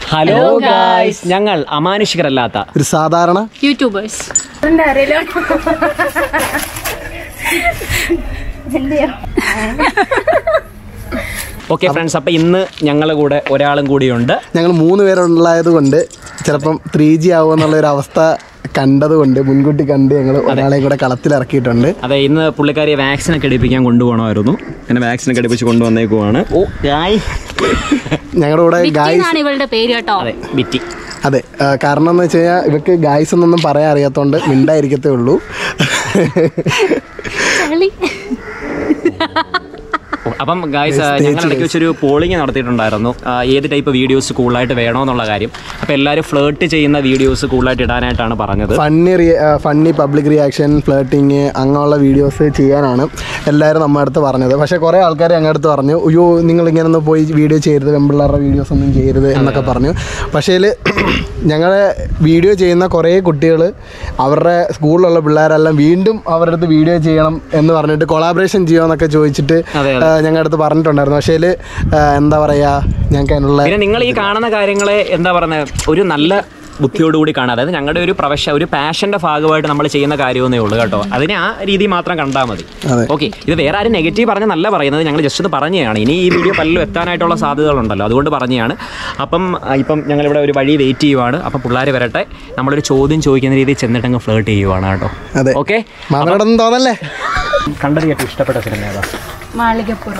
Hello guys ഞങ്ങൾ അമാനുഷികരല്ലാത്ത ഒരു സാധാരണ യൂട്യൂബേഴ്സ് ഓക്കെ ഫ്രണ്ട്സ് അപ്പം ഇന്ന് ഞങ്ങളുടെ കൂടെ ഒരാളും കൂടിയുണ്ട് ഞങ്ങൾ മൂന്ന് പേരുള്ളായത് കൊണ്ട് ചിലപ്പം ത്രീ ജി ആവുമെന്നുള്ള ഒരു അവസ്ഥ കണ്ടതുകൊണ്ട് മുൻകൂട്ടി കണ്ട് ഞങ്ങൾ ഒരാളെ കൂടെ കളത്തിലിറക്കിയിട്ടുണ്ട് അതെ ഇന്ന് പുള്ളിക്കാരിയെ വാക്സിൻ ഒക്കെ എടുപ്പിക്കാൻ കൊണ്ടുപോകണമായിരുന്നു അങ്ങനെ വാക്സിൻ ഒക്കെ എടുപ്പിച്ച് കൊണ്ടുവന്നേക്കുവാണ് ഓ ഗായ് ഞങ്ങളുടെ കൂടെ ഗായ്സ് എന്നാണ് ഇവളുടെ പേര് കേട്ടോ അതെ ബിറ്റി അതെ ആ, കാരണം എന്ന് വെച്ച് കഴിഞ്ഞാൽ ഇവർക്ക് ഗായ്സ് എന്നൊന്നും പറയാൻ അറിയാത്തതുകൊണ്ട് മിണ്ടായിരിക്കത്തേ ഉള്ളൂ ചളി. അപ്പം ഗായ്സ് ഞങ്ങൾ ഇടയ്ക്ക് വെച്ചൊരു പോളിംഗ് നടത്തിയിട്ടുണ്ടായിരുന്നു ആ, ഏത് ടൈപ്പ് വീഡിയോസ് കൂടുതലായിട്ട് വേണമെന്നുള്ള കാര്യം അപ്പോൾ എല്ലാവരും ഫ്ലേർട്ട് ചെയ്യുന്ന വീഡിയോസ് കൂടുതലായിട്ട് ഇടാനായിട്ടാണ് പറഞ്ഞത് funny funny public reaction flirting അങ്ങനെയുള്ള വീഡിയോസ് ചെയ്യാനാണ് എല്ലാവരും നമ്മുടെ അടുത്ത് പറഞ്ഞത് പക്ഷേ കുറേ ആൾക്കാർ ഞങ്ങളുടെ അടുത്ത് പറഞ്ഞു അയ്യോ നിങ്ങൾ ഇങ്ങനെ ഒന്നും പോയി വീഡിയോ ചെയ്യരുത് പെമ്പിള്ളേരുടെ വീഡിയോസ് ഒന്നും ചെയ്യരുത് എന്നൊക്കെ പറഞ്ഞു പക്ഷേ ഞങ്ങളെ വീഡിയോ ചെയ്യുന്ന കുറേ കുട്ടികൾ അവരുടെ സ്കൂളിലുള്ള പിള്ളേരെല്ലാം വീണ്ടും അവരുടെ അടുത്ത് വീഡിയോ ചെയ്യണം എന്ന് പറഞ്ഞിട്ട് കൊളാബറേഷൻ ചെയ്യുമെന്നൊക്കെ ചോദിച്ചിട്ട് അതെ, ആ, ഞങ്ങളുടെ അടുത്ത് പറഞ്ഞിട്ടുണ്ടായിരുന്നു പക്ഷേ എന്താ പറയുക ഞങ്ങൾക്ക് അതിനുള്ള പിന്നെ നിങ്ങൾ ഈ കാണുന്ന കാര്യങ്ങളെ എന്താ പറയുന്നത് ഒരു നല്ല ബുദ്ധിയോടുകൂടി കാണുക അതായത് ഞങ്ങളുടെ ഒരു പ്രൊഫഷൻ ഒരു പാഷന്റെ ഭാഗമായിട്ട് നമ്മൾ ചെയ്യുന്ന കാര്യമെന്നേ ഉള്ളൂ കേട്ടോ അതിനെ ആ രീതി മാത്രം കണ്ടാൽ മതി അതെ. ഓക്കെ ഇത് വേറെ ആരും നെഗറ്റീവ് പറഞ്ഞ നല്ല പറയുന്നത് ഞങ്ങൾ ജസ്റ്റ് ഒന്ന് പറഞ്ഞതാണ് ഇനി ഈ വീഡിയോ പലരും എത്താനായിട്ടുള്ള സാധ്യതകളുണ്ടല്ലോ അതുകൊണ്ട് പറഞ്ഞതാണ് അപ്പം ആ, ഇപ്പം ഞങ്ങളിവിടെ ഒരു വഴി വെയിറ്റ് ചെയ്യുവാണ് അപ്പം പിള്ളേർ വരട്ടെ നമ്മളൊരു ചോദ്യം ചോദിക്കുന്ന രീതിയിൽ ചെന്നിട്ട് അങ്ങ് ഫ്ലേർട്ട് ചെയ്യുവാണ് കേട്ടോ അതെ ഓക്കെ മാമനോടൊന്നും തോന്നല്ലേ കണ്ടത് ഏറ്റവും ഇഷ്ടപ്പെട്ട സിനിമ ഏതാ മാളികപ്പുറം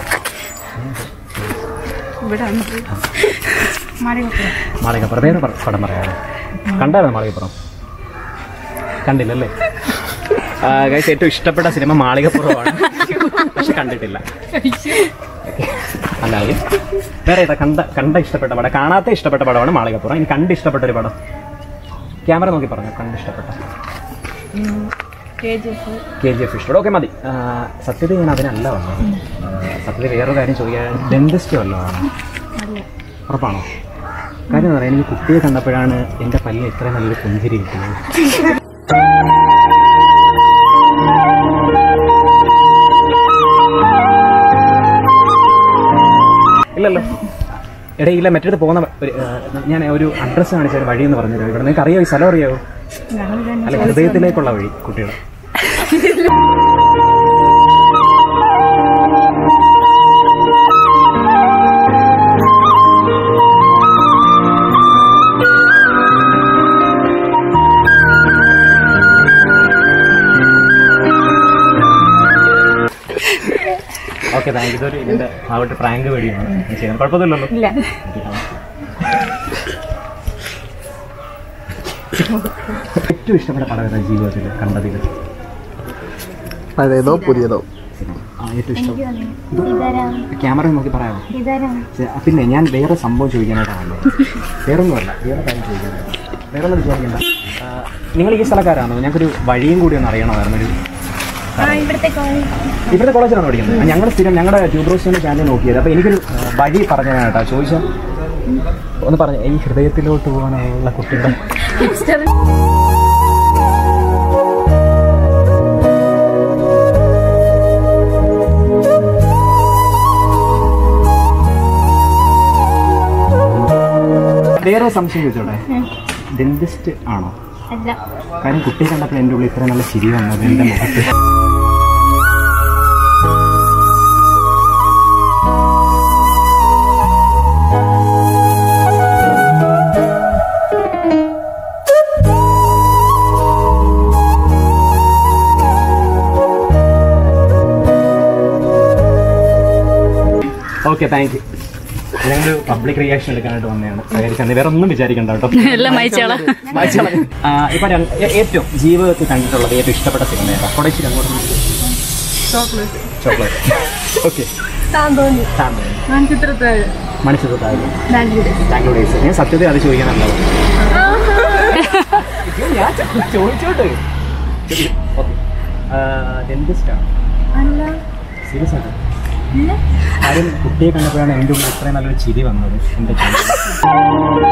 ഇവിടെ വന്നിട്ട് മാളികപ്പുറം മാളികപ്പുറം വേറെ പടം പടം പറയാമോ കണ്ടായിരുന്നു മാളികപ്പുറം കണ്ടില്ലല്ലേ ഗൈസ് ഏറ്റവും ഇഷ്ടപ്പെട്ട സിനിമ മാളികപ്പുറമാണ് പക്ഷെ കണ്ടിട്ടില്ല അല്ലാതെ വേറെ ഏതാ കണ്ട കണ്ട ഇഷ്ടപ്പെട്ട പടം കാണാത്ത ഇഷ്ടപ്പെട്ട പടമാണ് മാളികപ്പുറം ഇനി കണ്ട് ഇഷ്ടപ്പെട്ട ഒരു പടം ക്യാമറ നോക്കി പറഞ്ഞു കണ്ട് ഇഷ്ടപ്പെട്ട കെ ജി എഫ് ഇഷ്ടപ്പെട്ടു ഓക്കെ മതി ആ, സത്യത്തിൽ ഞാൻ അതിനല്ല വന്നത് ആ, സത്യത്തിൽ വേറൊരു കാര്യം ചോദിക്കാൻ ഡെന്റിസ്റ്റ് വല്ലതാണ് ഉറപ്പാണോ കാര്യം എന്ന് പറയാം എനിക്ക് കുട്ടിയെ കണ്ടപ്പോഴാണ് എൻ്റെ പല്ലിന് ഇത്രയും നല്ലൊരു പുഞ്ചിരി കിട്ടുന്നത് ഇല്ലല്ലോ എടേ ഇല്ല മറ്റേടത്ത് പോകുന്ന ഒരു, ആ, ഞാൻ ഒരു അഡ്രസ്സ് കാണിച്ച ഒരു വഴി എന്ന് പറഞ്ഞു ഇവിടെ നിങ്ങൾക്ക് അറിയാമോ ഈ സ്ഥലം അറിയാവോ അല്ല ഹൃദയത്തിലേക്കുള്ള വഴി കുട്ടികൾ ഓക്കെ താങ്ക് യു ഇതൊരു ഇതിൻ്റെ ആവട്ടെ പ്രാങ്ക് വീഡിയോയാണ് ഞാൻ ചെയ്യുന്നത് കുഴപ്പമൊന്നുമില്ലല്ലോ ഇല്ല ഏറ്റവും ഇഷ്ടപ്പെട്ട പടം ഏതാ ജീവിതത്തിൽ കണ്ടതിൽ പഴയതോ പുതിയതോ ആ ഏറ്റവും ഇഷ്ടം ക്യാമറ നോക്കി പറയാമോ ചെ- ആ, പിന്നെ ഞാൻ വേറെ സംഭവം ചോദിക്കാനായിട്ടാണ് വേറെ ഒന്നുമല്ല വേറെ കാര്യം ചോദിക്കാനായിട്ട് വേറെ ഒന്നും വിചാരിക്കണ്ട ആ, നിങ്ങൾ ഈ സ്ഥലക്കാരാണോ ഞങ്ങൾക്കൊരു വഴിയും കൂടി ഒന്ന് അറിയണമായിരുന്നു ഒരു ഇവിടുത്തെ കോളേജിലാണ് പഠിക്കുന്നത് ഞങ്ങൾ സ്ഥിരം ഞങ്ങളുടെ ട്യൂബ്രോസിൻ്റെ ചാനൽ നോക്കിയത് അപ്പോൾ എനിക്കൊരു ആ, വഴി പറഞ്ഞു കേട്ടോ ചോദിച്ചാൽ ഒന്ന് പറഞ്ഞു ഈ ഹൃദയത്തിലോട്ട് പോകാനുള്ള കുട്ടിയുടെ വേറെ സംശയം ചോദിച്ചോട്ടെ ഡെന്റിസ്റ്റ് ആണോ അല്ല കാര്യം കുട്ടിയെ കണ്ടപ്പോൾ എൻ്റെ ഉള്ളിൽ ഇത്ര നല്ല ചിരി വന്നത് എൻ്റെ മുഖത്ത് ഓക്കെ താങ്ക് യു ഞങ്ങൾ പബ്ലിക് റിയാക്ഷൻ എടുക്കാനായിട്ട് വന്നതാണ് സഹകരിക്കാൻ വേറെ ഒന്നും വിചാരിക്കണ്ട കേട്ടോ എല്ലാം മായ്ച്ചോളാം. ആ, ഇപ്പൊ രണ്ട്- ഏ- ഏറ്റവും ജീവിതത്തിൽ കണ്ടിട്ടുള്ളത് ഏറ്റവും ഇഷ്ടപ്പെട്ട സിനിമ ഏതാ കൊടച്ചിട്ട് അങ്ങോട്ട് ചോക്ലേറ്റ് ഓക്കെ മണിച്ചിത്രത്തായാലും ബാംഗ്ലൂർ ഡേയ്സ് ഞാൻ സത്യത്തിൽ അത് ചോദിക്കാനല്ല വന്നത്. അയ്യോ, ഞാൻ ചോ- ചോദിച്ചോട്ടെ ഡെന്റിസ്റ്റ് ആണ് സീരിയസ് ആയിട്ട് കാര്യം കുട്ടിയെ കണ്ടപ്പോഴാണ് എൻ്റെ ഉള്ളിൽ ഇത്രയും നല്ലൊരു ചിരി വന്നത് എൻ്റെ ചുണ്ടിൽ.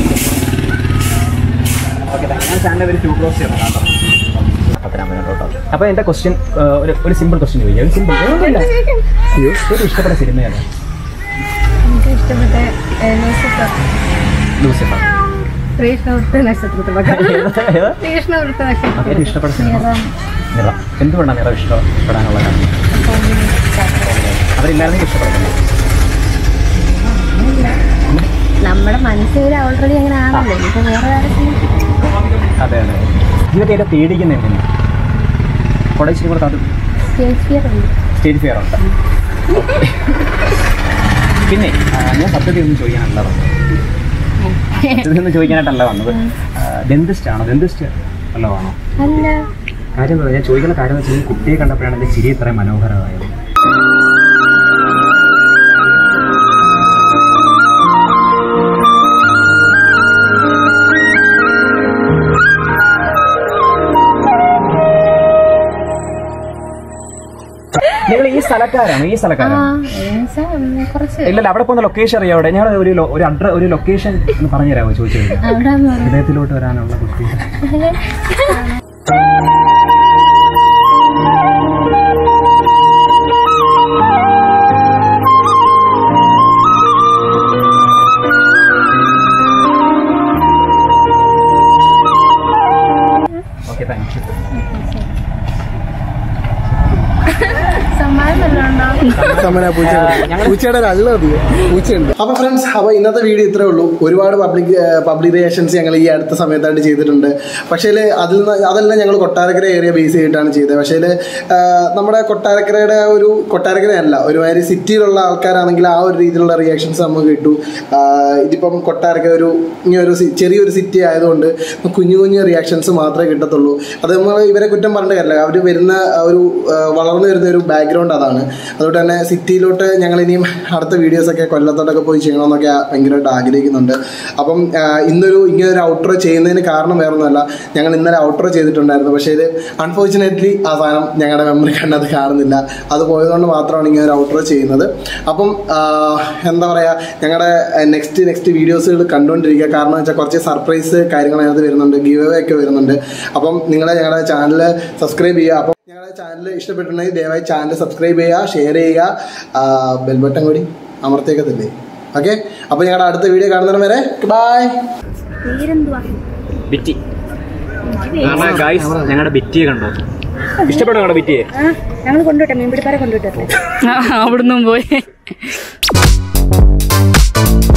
ഓക്കെ ഞാൻ ചാനൽ ഒരു ടൂ ക്ലോസ് ചെയ്യണം കേട്ടോ പത്തനാമ്പതിനോട്ടോ അപ്പോൾ എൻ്റെ ക്വസ്റ്റ്യൻ ഒരു ഒരു സിമ്പിൾ ക്വസ്റ്റ്യൻ ചോദിക്കാം ഒരു സിമ്പിൾ ഒന്നുമില്ല ഏറ്റവും ഇഷ്ടപ്പെട്ട സിനിമ ഏതാ എനിക്ക് ഇഷ്ടപ്പെട്ട ലൂസിഫർ ലൂസിഫർ കൃഷ്ണവൃത്ത നക്ഷത്രത്തിൽ ഏതാ? കൃഷ്ണവൃത്ത ഏറ്റവും നക്ഷത്രത്തിൽ ഇഷ്ടപ്പെട്ട സിനിമ നിറ എന്തുകൊണ്ടാണ് നിറ ഇഷ്ടപ്പെടാനുള്ള കാരണം അവരില്ലായിരുന്നെങ്കിൽ ഇഷ്ടപ്പെടത്തില്ല നമ്മുടെ മനസ്സിൽ ഓൾറെഡി അങ്ങനെ ആണല്ലോ ഇപ്പൊ വേറെ ആരെങ്കിലും അതെ അതെ ജീവിതത്തെ ഏറ്റവും പേടിക്കുന്ന എന്തിനാ കോളേജിൽ കൂടെ അത് ഷേക്സ്പിയർ ഉണ്ട് സ്റ്റേജ് ഫിയർ ഉണ്ട് പിന്നെ ആ, ഞാൻ സത്യത്തിൽ ഒന്നും ചോദിക്കാനല്ല വന്നത് ഇതൊന്നും ചോദിക്കാനായിട്ടല്ല വന്നത് ഡെന്തിസ്റ്റ് ആണോ ഡെന്തിസ്റ്റ് വല്ലോ ആണോ അല്ല കാര്യം എന്താ ഞാൻ ചോദിക്കുന്ന കാര്യം എന്ന് വെച്ചാൽ ഈ കുട്ടിയെ കണ്ടപ്പോഴാണ് എൻ്റെ ചിരി ഇത്രയും മനോഹരമായത് നിങ്ങൾ ഈ സ്ഥലക്കാരാണോ ഈ ആ സ്ഥലക്കാരാണോ എന്നുവെച്ചാ, ഉം, കുറച്ച് ഇല്ലല്ല അവിടെ പോകുന്ന ലൊക്കേഷൻ അറിയാം അവിടെ ഞാൻ ഒരു ലൊ- ഒരു അഡ്ര ഒരു ലൊക്കേഷൻ ഒന്ന് പറഞ്ഞു തരാമോ ചോദിച്ചു കഴിഞ്ഞാൽ അവിടെ എന്ന് പറഞ്ഞാ- ഹൃദയത്തിലോട്ട് വരാനുള്ള കുട്ടി ഓക്കെ താങ്ക് യു സമ്മാനം വല്ലതും ഉണ്ടോ സമന പൂച്ച പൂച്ചയുടെ ഒരു അള്ള മതി പൂച്ചയുണ്ട് അപ്പൊ ഫ്രണ്ട്സ് അപ്പൊ ഇന്നത്തെ വീഡിയോ ഇത്രേ ഉള്ളൂ ഒരുപാട് പബ്ലിക് പബ്ലിക് റിയാക്ഷൻസ് ഞങ്ങൾ ഈ അടുത്ത സമയത്തായിട്ട് ചെയ്തിട്ടുണ്ട് പക്ഷേ അതിൽ നിന്ന് അതെല്ലാം ഞങ്ങൾ കൊട്ടാരക്കര ഏരിയ ബേസ് ചെയ്തിട്ടാണ് ചെയ്തത് പക്ഷേ നമ്മുടെ കൊട്ടാരക്കരയുടെ ആ ഒരു കൊട്ടാരക്കരയല്ല ഒരുമാതിരി സിറ്റിയിലുള്ള ആൾക്കാരാണെങ്കിൽ ആ ഒരു രീതിയിലുള്ള റിയാക്ഷൻസ് നമുക്ക് കിട്ടു ആ, ഇതിപ്പം കൊട്ടാരക്കര ഒരു ഇങ്ങനെ ഒരു സി- ചെറിയൊരു സിറ്റി ആയതുകൊണ്ട് കുഞ്ഞു കുഞ്ഞു റിയാക്ഷൻസ് മാത്രമേ കിട്ടത്തുള്ളൂ അത് നമ്മൾ ഇവരെ കുറ്റം പറഞ്ഞിട്ട് കാര്യമില്ല അവർ വരുന്ന ആ ഒരു ആ, വളർന്നു വരുന്ന ഒരു ബാക്ക്ഗ്രൗണ്ട് അതാണ് അതുകൊണ്ട് തന്നെ സിറ്റിയിലോട്ട് ഞങ്ങൾ ഇനിയും അടുത്ത വീഡിയോസൊക്കെ കൊല്ലത്തോട്ടൊക്കെ പോയി ചെയ്യണമെന്നൊക്കെ ഭയങ്കരമായിട്ട് ആഗ്രഹിക്കുന്നുണ്ട് അപ്പം ആ, ഇന്നൊരു ഇങ്ങനെ ഒരു ഔട്ട്രോ ചെയ്യുന്നതിന് കാരണം വേറൊന്നുമല്ല ഞങ്ങൾ ഇന്നലെ ഔട്ട്രോ ചെയ്തിട്ടുണ്ടായിരുന്നു പക്ഷേ ഇത് അൺഫോർച്ചുനേറ്റ്ലി ആ സാധനം ഞങ്ങളുടെ മെമ്മറി കണ്ട് അത് കാണുന്നില്ല അത് പോയതുകൊണ്ട് മാത്രമാണ് ഇങ്ങനെ ഒരു ഔട്ട്രോ ചെയ്യുന്നത് അപ്പം ആ, എന്താ പറയുക ഞങ്ങളുടെ നെക്സ്റ്റ് നെക്സ്റ്റ് വീഡിയോസുകൾ കണ്ടുകൊണ്ടിരിക്കുക കാരണം വെച്ചാൽ കുറച്ച് സർപ്രൈസ് കാര്യങ്ങൾ അതിനകത്ത് വരുന്നുണ്ട് ഗീവ് അവേ ഒക്കെ വരുന്നുണ്ട് അപ്പം നിങ്ങൾ ഞങ്ങളുടെ ചാനൽ സബ്സ്ക്രൈബ് ചെയ്യുക അപ്പം ഞങ്ങളുടെ ചാനൽ ഇഷ്ടപ്പെട്ടിട്ടുണ്ടെങ്കിൽ ദയവായി ചാനൽ സബ്സ്ക്രൈബ് ചെയ്യുക ഷെയർ ചെയ്യുക ബെൽ ബട്ടൺ കൂടി അമർത്തേക്കത്തില്ലേ ഓക്കെ അപ്പോൾ ഞങ്ങളുടെ അടുത്ത വീഡിയോ കാണുന്നതിന് വരെ ബൈ പേരെന്തുവാ ബിറ്റി ഗായ്സ് ഞങ്ങളുടെ ബിറ്റിയെ കണ്ടോ ഇഷ്ടപ്പെട്ടോ ഞങ്ങളുടെ ബിറ്റിയെ ഞങ്ങൾ കൊണ്ടുവിട്ടെ മീൻപിടിപ്പാരെ കൊണ്ടുവിട്ടല്ലേ അവിടുന്ന് പോയി